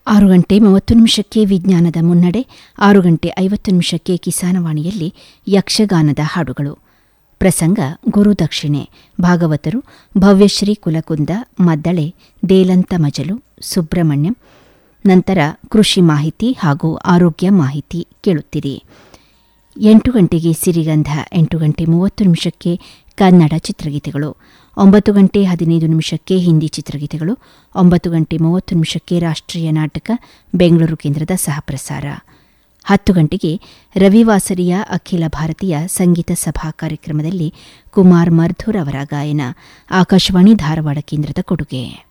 ಆರು ಗಂಟೆ ಮೂವತ್ತು ನಿಮಿಷಕ್ಕೆ ವಿಜ್ಞಾನದ ಮುನ್ನಡೆ ಆರು ಗಂಟೆ ಐವತ್ತು ನಿಮಿಷಕ್ಕೆ ಕಿಸಾನವಾಣಿಯಲ್ಲಿ ಯಕ್ಷಗಾನದ ಹಾಡುಗಳು ಪ್ರಸಂಗ ಗುರುದಕ್ಷಿಣೆ ಭಾಗವತರು ಭವ್ಯಶ್ರೀ ಕುಲಕುಂದ ಮದ್ದಳೆ ದೇಲಂತ ಮಜಲು ಸುಬ್ರಹ್ಮಣ್ಯಂ ನಂತರ ಕೃಷಿ ಮಾಹಿತಿ ಹಾಗೂ ಆರೋಗ್ಯ ಮಾಹಿತಿ ಕೇಳುತ್ತಿರಿ ಎಂಟು ಗಂಟೆಗೆ ಸಿರಿಗಂಧ ಎಂಟು ಗಂಟೆ ಮೂವತ್ತು ನಿಮಿಷಕ್ಕೆ ಕನ್ನಡ ಚಿತ್ರಗೀತೆಗಳು ಒಂಬತ್ತು ಗಂಟೆ ಹದಿನೈದು ನಿಮಿಷಕ್ಕೆ ಹಿಂದಿ ಚಿತ್ರಗೀತೆಗಳು ಒಂಬತ್ತು ಗಂಟೆ ಮೂವತ್ತು ನಿಮಿಷಕ್ಕೆ ರಾಷ್ಟ್ರೀಯ ನಾಟಕ ಬೆಂಗಳೂರು ಕೇಂದ್ರದ ಸಹಪ್ರಸಾರ ಹತ್ತು ಗಂಟೆಗೆ ರವಿವಾಸರಿಯ ಅಖಿಲ ಭಾರತೀಯ ಸಂಗೀತ ಸಭಾ ಕಾರ್ಯಕ್ರಮದಲ್ಲಿ ಕುಮಾರ್ ಮರ್ಧೂರ್ ಅವರ ಗಾಯನ ಆಕಾಶವಾಣಿ ಧಾರವಾಡ ಕೇಂದ್ರದ ಕೊಡುಗೆ